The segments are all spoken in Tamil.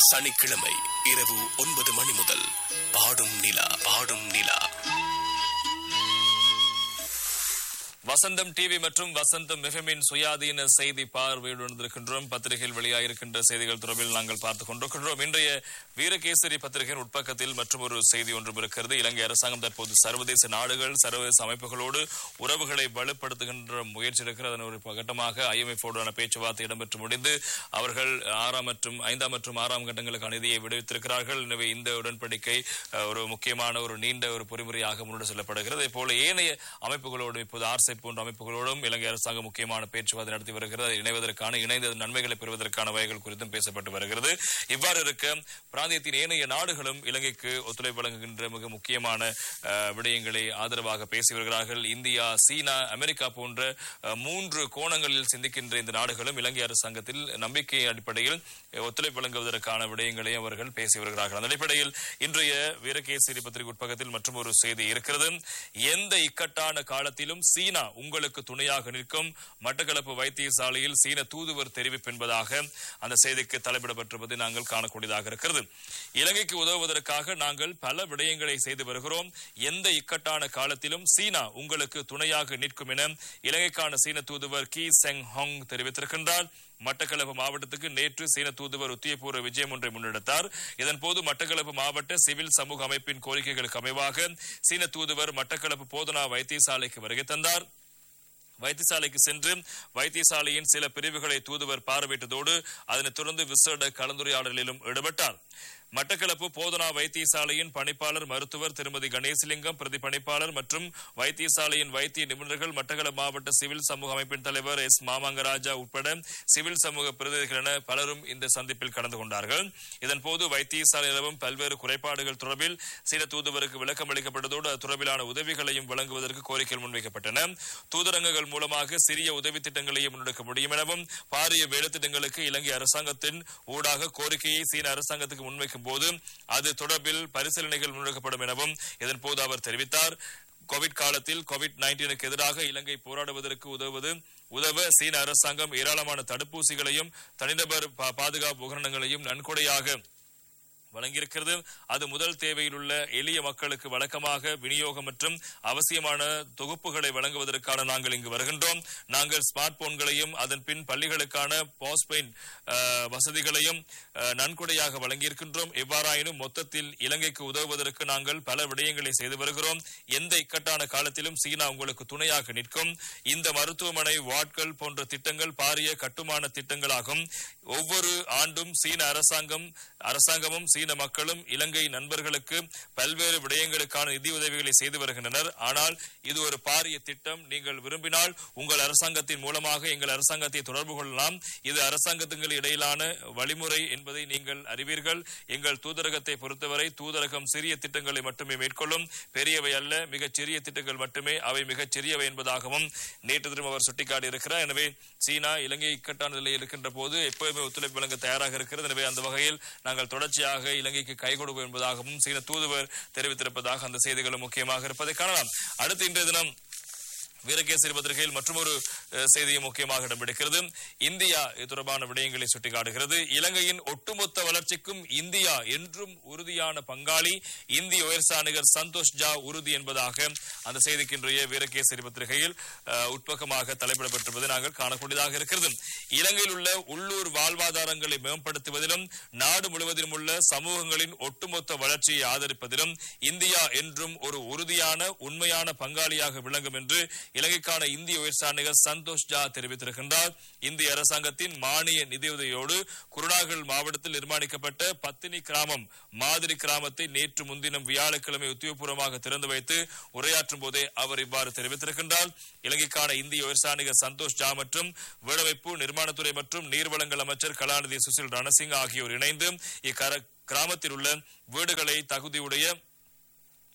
சனிக்கிழமை இரவு ஒன்பது மணி முதல் பாடும் நிலா பாடும் நிலா வசந்தம் டிவி மற்றும் வசந்தம் மிகமின் சுயாதீன செய்தி பார்வையுடன் இருக்கின்றோம் பத்திரிகையில் வெளியாயிருக்கின்ற செய்திகள் தொடர்பில் நாங்கள் பார்த்துக் கொண்டிருக்கின்றோம் இன்றைய வீரகேசரி பத்திரிகையின் உட்பக்கத்தில் மற்றும் ஒரு செய்தி ஒன்றும் இருக்கிறது இலங்கை அரசாங்கம் தற்போது சர்வதேச நாடுகள் சர்வதேச அமைப்புகளோடு உறவுகளை வலுப்படுத்துகின்ற முயற்சி இருக்கிறது அதன் ஒரு கட்டமாக ஐஎம்எஃபோடான பேச்சுவார்த்தை இடம்பெற்று முடிந்து அவர்கள் ஆறாம் மற்றும் ஐந்தாம் மற்றும் ஆறாம் கட்டங்களுக்கான நிதியை விடுவித்திருக்கிறார்கள் எனவே இந்த உடன்படிக்கை அஹ், ஒரு முக்கியமான ஒரு நீண்ட ஒரு பொறிமுறையாக முன்னெடு செல்லப்படுகிறது அதே போல ஏனைய அமைப்புகளோடு இப்போது ஆர்செட் போன்ற அமைப்புகளோடும் இலங்கை அரசாங்கம் முக்கியமான பேச்சுவார்த்தை நடத்தி வருகிறது அதில் இணைவதற்கான இணைந்த நன்மைகளை பெறுவதற்கான வகைகள் குறித்தும் பேசப்பட்டு வருகிறது இவ்வாறு இருக்க பிராந்தியத்தின் ஏனைய நாடுகளும் இலங்கைக்கு ஒத்துழைப்பு வழங்குகின்ற மிக முக்கியமான அஹ், விடயங்களை ஆதரவாக பேசி வருகிறார்கள் இந்தியா சீனா அமெரிக்கா போன்ற அஹ், மூன்று கோணங்களில் சிந்திக்கின்ற இந்த நாடுகளும் இலங்கை அரசாங்கத்தில் நம்பிக்கை அடிப்படையில் அஹ், ஒத்துழைப்பு வழங்குவதற்கான விடயங்களை அவர்கள் பேசி வருகிறார்கள் அந்த அடிப்படையில் இன்றைய வீரகேசரி பத்திரிகை உட்பக்கத்தில் மற்றும் ஒரு செய்தி இருக்கிறது எந்த இக்கட்டான காலத்திலும் சீனா உங்களுக்கு துணையாக நிற்கும் மட்டக்களப்பு வைத்தியசாலையில் சீன தூதுவர் தெரிவிப்பு என்பதாக அந்த செய்திக்கு தலைப்பிடப்பட்டிருப்பதை நாங்கள் காணக்கூடியதாக இருக்கிறது இலங்கைக்கு உதவுவதற்காக நாங்கள் பல விடயங்களை செய்து வருகிறோம் எந்த இக்கட்டான காலத்திலும் சீனா உங்களுக்கு துணையாக நிற்கும் என இலங்கைக்கான சீன தூதுவர் கி செங் ஹாங் தெரிவித்திருக்கின்றார் மட்டக்களப்பு மாவட்டத்துக்கு நேற்று சீன தூதுவர் உத்தியபூர்வ விஜயம் ஒன்றை முன்னெடுத்தார் இதன்போது மட்டக்களப்பு மாவட்ட சிவில் சமூக அமைப்பின் கோரிக்கைகளுக்கு அமைவாக சீன தூதுவர் மட்டக்களப்பு போதனா வைத்தியசாலைக்கு வருகை தந்தார் வைத்தியசாலைக்கு சென்று வைத்தியசாலையின் சில பிரிவுகளை தூதுவர் பார்வையிட்டதோடு அதனைத் தொடர்ந்து விசேட கலந்துரையாடலிலும் ஈடுபட்டார் மட்டக்களப்பு போதனா வைத்தியசாலையின் பணிப்பாளர் மருத்துவர் திருமதி கணேசலிங்கம் பிரதி பணிப்பாளர் மற்றும் வைத்தியசாலையின் வைத்திய நிபுணர்கள் மட்டக்களப்பு மாவட்ட சிவில் சமூக அமைப்பின் தலைவர் எஸ் மாமங்கராஜா உட்பட சிவில் சமூக பிரதிநிதிகள் என பலரும் இந்த சந்திப்பில் கலந்து கொண்டார்கள் இதன்போது வைத்தியசாலை நிலவும் பல்வேறு குறைபாடுகள் தொடர்பில் சீன தூதுவருக்கு விளக்கம் அளிக்கப்பட்டதோடு அது தொடர்பிலான உதவிகளையும் வழங்குவதற்கு கோரிக்கைகள் முன்வைக்கப்பட்டன தூதரங்கங்கள் மூலமாக சிறிய உதவி திட்டங்களையும் முன்னெடுக்க முடியும் எனவும் பாரிய வேலைத்திட்டங்களுக்கு இலங்கை அரசாங்கத்தின் ஊடாக கோரிக்கையை சீன அரசாங்கத்துக்கு முன்வைக்கும் போது அது தொடர்பில் பரிசீலனைகள் முன்னெடுக்கப்படும் எனவும் இதன்போது அவர் தெரிவித்தார் கோவிட் காலத்தில் கோவிட் நைன்டீனுக்கு எதிராக இலங்கை போராடுவதற்கு உதவுவது உதவ சீன அரசாங்கம் ஏராளமான தடுப்பூசிகளையும் தனிநபர் பா- பாதுகாப்பு உபகரணங்களையும் நன்கொடையாக வழங்கியிருக்கிறது அது முதல் தேவையில் உள்ள எளிய மக்களுக்கு வழக்கமாக விநியோகம் மற்றும் அவசியமான தொகுப்புகளை வழங்குவதற்கான நாங்கள் இங்கு வருகின்றோம் நாங்கள் ஸ்மார்ட் போன்களையும் அதன் பின் பள்ளிகளுக்கான போஸ்ட்பெயின் வசதிகளையும் அஹ், நன்கொடையாக வழங்கியிருக்கின்றோம் எவ்வாறாயினும் மொத்தத்தில் இலங்கைக்கு உதவுவதற்கு நாங்கள் பல விடயங்களை செய்து வருகிறோம் எந்த இக்கட்டான காலத்திலும் சீனா உங்களுக்கு துணையாக நிற்கும் இந்த மருத்துவமனை வாட்கள் போன்ற திட்டங்கள் பாரிய கட்டுமான திட்டங்களாகும் ஒவ்வொரு ஆண்டும் சீன அரசாங்கம் அரசாங்கமும் சீன மக்களும் இலங்கை நண்பர்களுக்கு பல்வேறு விடயங்களுக்கான நிதி உதவிகளை செய்து வருகின்றனர் ஆனால் இது ஒரு பாரிய திட்டம் நீங்கள் விரும்பினால் உங்கள் அரசாங்கத்தின் மூலமாக எங்கள் அரசாங்கத்தை தொடர்பு கொள்ளலாம் இது அரசாங்கத்துக்கு இடையிலான வழிமுறை என்பதை நீங்கள் அறிவீர்கள் எங்கள் தூதரகத்தை பொறுத்தவரை தூதரகம் சிறிய திட்டங்களை மட்டுமே மேற்கொள்ளும் பெரியவை அல்ல மிகச் சிறிய திட்டங்கள் மட்டுமே அவை மிகச் சிறியவை என்பதாகவும் நேற்று தினம் அவர் சுட்டிக்காட்டி இருக்கிறார் எனவே சீனா இலங்கை இக்கட்டான நிலையில் இருக்கின்ற போது எப்போதுமே ஒத்துழைப்பு வழங்க தயாராக இருக்கிறது எனவே அந்த வகையில் நாங்கள் தொடர்ச்சியாக இலங்கைக்கு கை கொடுப்போம் என்பதாகவும் சீன தூதுவர் தெரிவித்திருப்பதாக அந்த செய்திகளும் முக்கியமாக இருப்பதை காணலாம் அடுத்து இன்றைய தினம் வீரகேசரி பத்திரிகையில் மற்றொரு அஹ், செய்தியும் முக்கியமாக இடம்பிடிக்கிறது இந்தியா இது தொடர்பான விடயங்களை சுட்டிக்காட்டுகிறது இலங்கையின் ஒட்டுமொத்த வளர்ச்சிக்கும் இந்தியா என்றும் உறுதியான பங்காளி இந்திய உயர்சாணிகர் சந்தோஷ் ஜா உறுதி என்பதாக அந்த செய்திக்கு இன்றைய வீரகேசரி பத்திரிகையில் அஹ், உட்பக்கமாக தலைப்பிடப்பட்டிருப்பதை நாங்கள் காணக்கூடியதாக இருக்கிறது இலங்கையில் உள்ள உள்ளூர் வாழ்வாதாரங்களை மேம்படுத்துவதிலும் நாடு முழுவதிலும் உள்ள சமூகங்களின் ஒட்டுமொத்த வளர்ச்சியை ஆதரிப்பதிலும் இந்தியா என்றும் ஒரு உறுதியான உண்மையான பங்காளியாக விளங்கும் என்று இலங்கைக்கான இந்திய உயர்சாணிகர் சந்தோஷ் ஜா தெரிவித்திருக்கின்றார் இந்திய அரசாங்கத்தின் மானிய நிதியுதவியோடு குருணாகல் மாவட்டத்தில் நிர்மாணிக்கப்பட்ட பத்தினி கிராமம் மாதிரி கிராமத்தை நேற்று முன்தினம் வியாழக்கிழமை உத்தியோகபூர்வமாக திறந்து வைத்து உரையாற்றும் போதே அவர் இவ்வாறு தெரிவித்திருக்கின்றார் இலங்கைக்கான இந்திய உயர்சாணிகர் சந்தோஷ் ஜா மற்றும் வீடமைப்பு நிர்மாணத்துறை மற்றும் நீர்வளங்கள் அமைச்சர் கலாநிதி சுசில் ரணசிங் ஆகியோர் இணைந்து இக்கர கிராமத்தில் உள்ள வீடுகளை தகுதியுடைய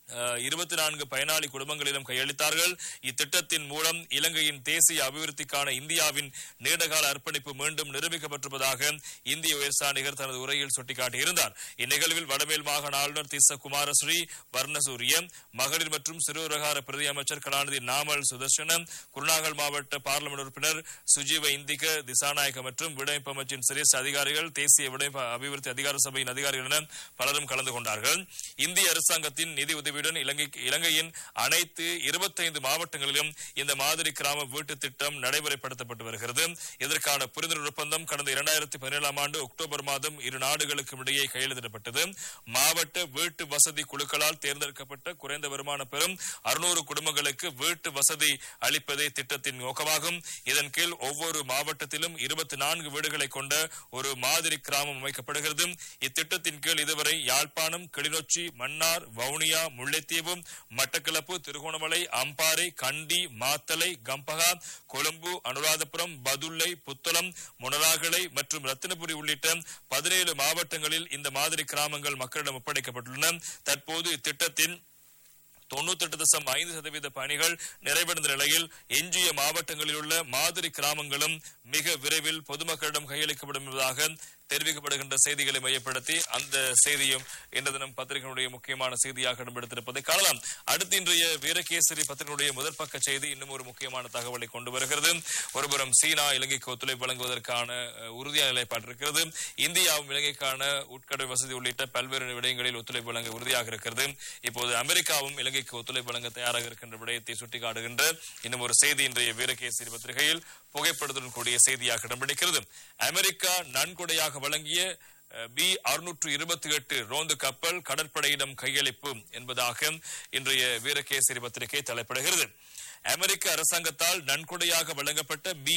இருபத்தி நான்கு பயனாளி குடும்பங்களிடம் கையளித்தார்கள் இத்திட்டத்தின் மூலம் இலங்கையின் தேசிய அபிவிருத்திக்கான இந்தியாவின் நீண்டகால அர்ப்பணிப்பு மீண்டும் நிரூபிக்கப்பட்டிருப்பதாக இந்திய உயர்ஸ்தானிகர் தனது உரையில் சுட்டிக்காட்டியிருந்தார் இந்நிகழ்வில் வடமேல் மாகாண ஆளுநர் திஸ்ஸ குமாரஸ்ரீ வர்ணசூரிய மகளிர் மற்றும் சிறுவிவகார பிரதி அமைச்சர் கலாநிதி நாமல் சுதர்ஷன குருநாகல் மாவட்ட பார்லிமெண்ட் உறுப்பினர் சுஜீவ இந்திக திசாநாயக்க மற்றும் விடைப்பு அமைச்சின் சிரேஷ்ட அதிகாரிகள் தேசிய விடைப்பு அபிவிருத்தி அதிகார சபையின் அதிகாரிகள் என பலரும் கலந்து கொண்டார்கள் இந்திய அரசாங்கத்தின் நிதி உதவியுடன் இலங்கை இலங்கையின் அனைத்து இருபத்தைந்து மாவட்டங்களிலும் இந்த மாதிரி கிராம வீட்டு திட்டம் நடைமுறைப்படுத்தப்பட்டு வருகிறது இதற்கான புரிந்துணர்வு ஒப்பந்தம் கடந்த இரண்டாயிரத்தி பதினேழாம் ஆண்டு அக்டோபர் மாதம் இரு நாடுகளுக்கும் இடையே கையெழுத்திடப்பட்டது மாவட்ட வீட்டு வசதி குழுக்களால் தேர்ந்தெடுக்கப்பட்ட குறைந்த வருமானம் பெறும் அறுநூறு குடும்பங்களுக்கு வீட்டு வசதி அளிப்பதே திட்டத்தின் நோக்கமாகும் இதன் கீழ் ஒவ்வொரு மாவட்டத்திலும் இருபத்தி நான்கு வீடுகளை கொண்ட ஒரு மாதிரி கிராமம் அமைக்கப்படுகிறது இத்திட்டத்தின் கீழ் இதுவரை யாழ்ப்பாணம் கிளிநொச்சி மன்னார் வவுனியா முல்லைத்தீவு மட்டக்களப்பு திருகோணமலை அம்பாறை கண்டி மாத்தலை கம்பகா கொழும்பு அனுராதபுரம் பதுளை புத்தளம் முனராகலை மற்றும் ரத்தினபுரி உள்ளிட்ட பதினேழு மாவட்டங்களில் இந்த மாதிரி கிராமங்கள் மக்களிடம் ஒப்படைக்கப்பட்டுள்ளன தற்போது இத்திட்டத்தின் தொண்ணூத்தெட்டு தசம் ஐந்து சதவீத பணிகள் நிறைவடைந்த நிலையில் எஞ்சிய மாவட்டங்களில் உள்ள மாதிரி கிராமங்களும் மிக விரைவில் பொதுமக்களிடம் கையளிக்கப்படும் என்பதாக தெரிவிக்கப்படுகின்ற செய்திகளை மையப்படுத்தி அந்த செய்தியும் இன்று தினம் பத்திரிகையினுடைய முக்கியமான செய்தியாக இடம்பெடுத்திருப்பதை காணலாம் அடுத்து இன்றைய வீரகேசரி பத்திரிகையுடைய முதற் பக்க செய்தி இன்னும் ஒரு முக்கியமான தகவலை கொண்டு வருகிறது ஒருபுறம் சீனா இலங்கைக்கு ஒத்துழைப்பு வழங்குவதற்கான அஹ், உறுதியான நிலைப்பாடு இருக்கிறது இந்தியாவும் இலங்கைக்கான உட்கடை வசதி உள்ளிட்ட பல்வேறு விடயங்களில் ஒத்துழைப்பு வழங்க உறுதியாக இருக்கிறது இப்போது அமெரிக்காவும் இலங்கைக்கு ஒத்துழைப்பு வழங்க தயாராக இருக்கின்ற விடயத்தை சுட்டிக்காட்டுகின்ற இன்னும் ஒரு செய்தி இன்றைய வீரகேசரி பத்திரிகையில் புகைப்படத்துடன் கூடிய செய்தியாக இடம்பிடிக்கிறது அமெரிக்கா நன்கொடையாக வழங்கிய பி அறுநூற்று இருபத்தி எட்டு ரோந்து கப்பல் கடற்படையிடம் கையளிப்பு என்பதாக இன்றைய வீரகேசரி பத்திரிகை தலைப்பிடுகிறது அமெரிக்க அரசாங்கத்தால் நன்கொடையாக வழங்கப்பட்ட பி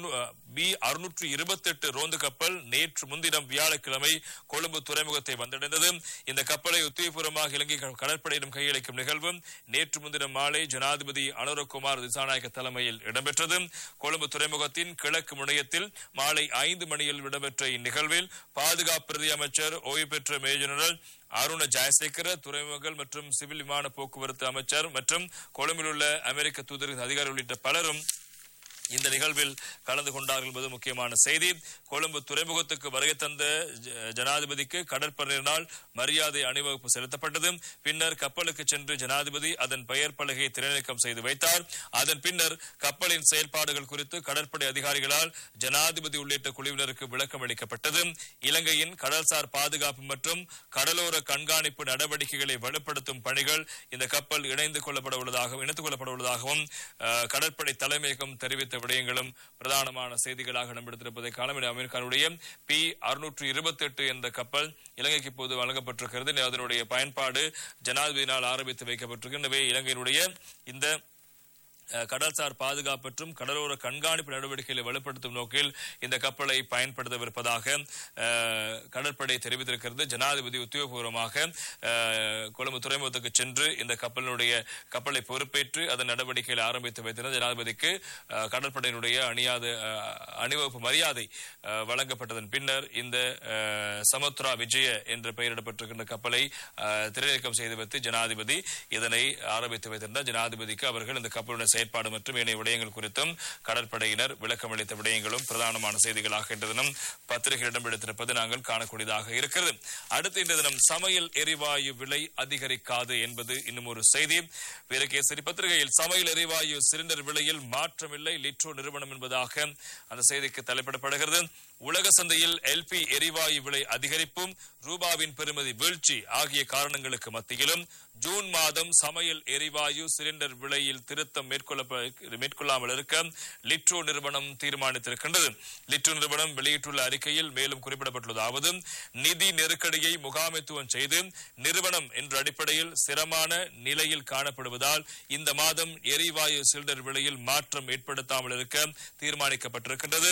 பி அறுநூற்று இருபத்தி எட்டு ரோந்து கப்பல் நேற்று முன்தினம் வியாழக்கிழமை கொழும்பு துறைமுகத்தை வந்தடைந்தது இந்த கப்பலை உத்தியபூர்வமாக இலங்கை கடற்படையிடம் கையளிக்கும் நிகழ்வு நேற்று முன்தினம் மாலை ஜனாதிபதி அனுரகுமார் திசாநாயக்க தலைமையில் இடம்பெற்றது கொழும்பு துறைமுகத்தின் கிழக்கு முனையத்தில் மாலை ஐந்து மணியில் இடம்பெற்ற இந்நிகழ்வில் பாதுகாப்பு பிரதி அமைச்சர் ஓய்வு பெற்ற மேஜர் ஜெனரல் அருண ஜெயசேகர துறைமுகங்கள் மற்றும் சிவில் விமான போக்குவரத்து அமைச்சர் மற்றும் கொழும்பில் உள்ள அமெரிக்க தூதரக அதிகாரி உள்ளிட்ட பலரும் இந்த நிகழ்வில் கலந்து கொண்டார்கள் என்பது முக்கியமான செய்தி கொழும்பு துறைமுகத்துக்கு வருகை தந்த ஜ- ஜனாதிபதிக்கு கடற்படையினரால் மரியாதை அணிவகுப்பு செலுத்தப்பட்டது பின்னர் கப்பலுக்கு சென்று ஜனாதிபதி அதன் பெயர் பலகையை திரைநீக்கம் செய்து வைத்தார் அதன் பின்னர் கப்பலின் செயல்பாடுகள் குறித்து கடற்படை அதிகாரிகளால் ஜனாதிபதி உள்ளிட்ட குழுவினருக்கு விளக்கம் அளிக்கப்பட்டது இலங்கையின் கடல்சார் பாதுகாப்பு மற்றும் கடலோர கண்காணிப்பு நடவடிக்கைகளை வலுப்படுத்தும் பணிகள் இந்த கப்பல் இணைந்து கொள்ளப்பட உள்ளதாகவும் இணைத்துக் கொள்ளப்பட உள்ளதாகவும் அஹ், கடற்படை தலைமையகம் தெரிவித்த விடயங்களும் பிரதானமான செய்திகளாக இடம்பெடுத்திருப்பதை காலம் அமெரிக்காவுடைய பி அறுநூற்று இருபத்தி எட்டு என்ற கப்பல் இலங்கைக்கு இப்போது வழங்கப்பட்டிருக்கிறது அதனுடைய பயன்பாடு ஜனாதிபதியினால் ஆரம்பித்து வைக்கப்பட்டிருக்கிறது எனவே இலங்கையினுடைய இந்த அஹ், கடல்சார் பாதுகாப்பு மற்றும் கடலோர கண்காணிப்பு நடவடிக்கைகளை வலுப்படுத்தும் நோக்கில் இந்த கப்பலை பயன்படுத்தவிருப்பதாக அஹ், கடற்படை தெரிவித்திருக்கிறது ஜனாதிபதி உத்தியோகபூர்வமாக அஹ், கொழும்பு துறைமுகத்துக்கு சென்று இந்த கப்பலினுடைய கப்பலை பொறுப்பேற்று அதன் நடவடிக்கைகளை ஆரம்பித்து வைத்திருந்த ஜனாதிபதிக்கு அஹ், கடற்படையினுடைய அணியாத அஹ், அணிவகுப்பு மரியாதை அஹ், வழங்கப்பட்டதன் பின்னர் இந்த அஹ், சமுத்ரா விஜய என்று பெயரிடப்பட்டிருக்கின்ற கப்பலை அஹ், திரையிறக்கம் செய்து வைத்து ஜனாதிபதி இதனை ஆரம்பித்து வைத்திருந்தார் ஜனாதிபதிக்கு அவர்கள் இந்த கப்பலுடைய செயற்பாடு மற்றும் ஏனைய விடயங்கள் குறித்தும் கடற்படையினர் விளக்கம் அளித்த விடயங்களும் பிரதானமான செய்திகளாக இன்று தினம் பத்திரிகை இடம்பெடுத்திருப்பது நாங்கள் காணக்கூடியதாக இருக்கிறது அடுத்து இன்று தினம் சமையல் எரிவாயு விலை அதிகரிக்காது என்பது இன்னும் ஒரு செய்தி வீரகேசரி பத்திரிகையில் சமையல் எரிவாயு சிலிண்டர் விலையில் மாற்றமில்லை லிட்ரோ நிறுவனம் என்பதாக அந்த செய்திக்கு தலைப்பிடப்படுகிறது உலக சந்தையில் எல்பி எரிவாயு விலை அதிகரிப்பும் ரூபாவின் பெறுமதி வீழ்ச்சி ஆகிய காரணங்களுக்கு மத்தியிலும் ஜூன் மாதம் சமையல் எரிவாயு சிலிண்டர் விலையில் திருத்தம் மேற்கொள்ள மேற்கொள்ளாமல் இருக்க லிட்ரோ நிறுவனம் தீர்மானித்திருக்கின்றது லிட்ரோ நிறுவனம் வெளியிட்டுள்ள அறிக்கையில் மேலும் குறிப்பிடப்பட்டுள்ளதாவது நிதி நெருக்கடியை முகாமைத்துவம் செய்து நிறுவனம் என்ற அடிப்படையில் சிரமமான நிலையில் காணப்படுவதால் இந்த மாதம் எரிவாயு சிலிண்டர் விலையில் மாற்றம் ஏற்படுத்தாமல் இருக்க தீர்மானிக்கப்பட்டிருக்கின்றது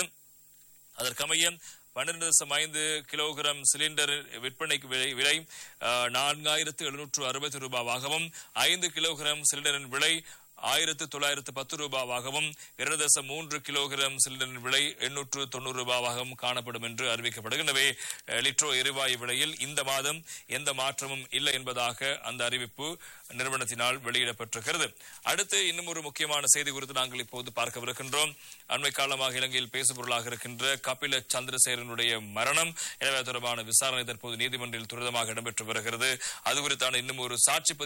அதற்கமைய பன்னிரண்டு தசம் ஐந்து கிலோகிராம் சிலிண்டர் விற்பனைக்கு விலை விலை நான்காயிரத்து எழுநூற்று அறுபது ரூபாவாகவும் ஐந்து கிலோகிராம் சிலிண்டரின் விலை ஆயிரத்து தொள்ளாயிரத்து பத்து ரூபாவாகவும் இரண்டு தசம் மூன்று கிலோகிராம் சிலிண்டரின் விலை எண்ணூற்று தொண்ணூறு ரூபாவாகவும் காணப்படும் என்று அறிவிக்கப்படுகின்றன லிட்ரோ எரிவாயு விலையில் இந்த மாதம் எந்த மாற்றமும் இல்லை என்பதாக அந்த அறிவிப்பு நிறுவனத்தினால் வெளியிடப்பட்டிருக்கிறது அடுத்து இன்னும் ஒரு முக்கியமான செய்தி குறித்து நாங்கள் இப்போது பார்க்கவிருக்கின்றோம் அண்மை காலமாக இலங்கையில் பேசுபொருளாக இருக்கின்ற கபில சந்திரசேகரனுடைய மரணம் எனவே அது தொடர்பான விசாரணை தற்போது நீதிமன்றில் துரிதமாக இடம்பெற்று வருகிறது அது குறித்தான இன்னும் ஒரு சாட்சி